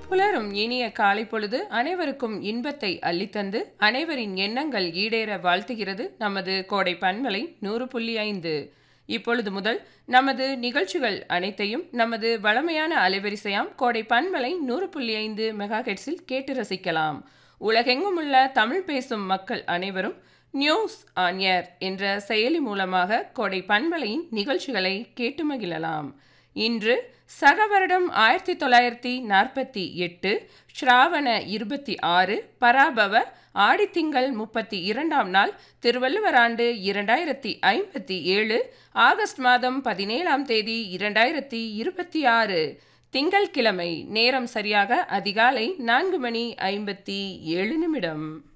புலரும் இனிய காலை பொழுது அனைவருக்கும் இன்பத்தை அள்ளித்தந்து அனைவரின் எண்ணங்கள் ஈடேற வாழ்த்துகிறது நமது கோடை பன்மலை நூறு புள்ளி ஐந்து இப்பொழுது முதல் நமது நிகழ்ச்சிகள் அனைத்தையும் நமது வளமையான அலைவரிசையாம் கோடை பன்மலை நூறு புள்ளி ஐந்து மெகா ஹெட்ஸில் கேட்டு ரசிக்கலாம் உலகெங்கும் உள்ள தமிழ் பேசும் மக்கள் அனைவரும் நியூஸ் ஆன் ஏர் என்ற செயலி மூலமாக கோடை பண்பலையின் நிகழ்ச்சிகளை கேட்டு மகிழலாம் இன்று சக வருடம் ஆயிரத்தி தொள்ளாயிரத்தி நாற்பத்தி எட்டு ஸ்ராவண இருபத்தி ஆறு பராபவ ஆடித்திங்கள் முப்பத்தி இரண்டாம் நாள் திருவள்ளுவர் ஆண்டு இரண்டாயிரத்தி ஐம்பத்தி ஏழு ஆகஸ்ட் மாதம் பதினேழாம் தேதி இரண்டாயிரத்தி இருபத்தி ஆறு திங்கள்கிழமை நேரம் சரியாக அதிகாலை நான்கு மணி ஐம்பத்தி ஏழு நிமிடம்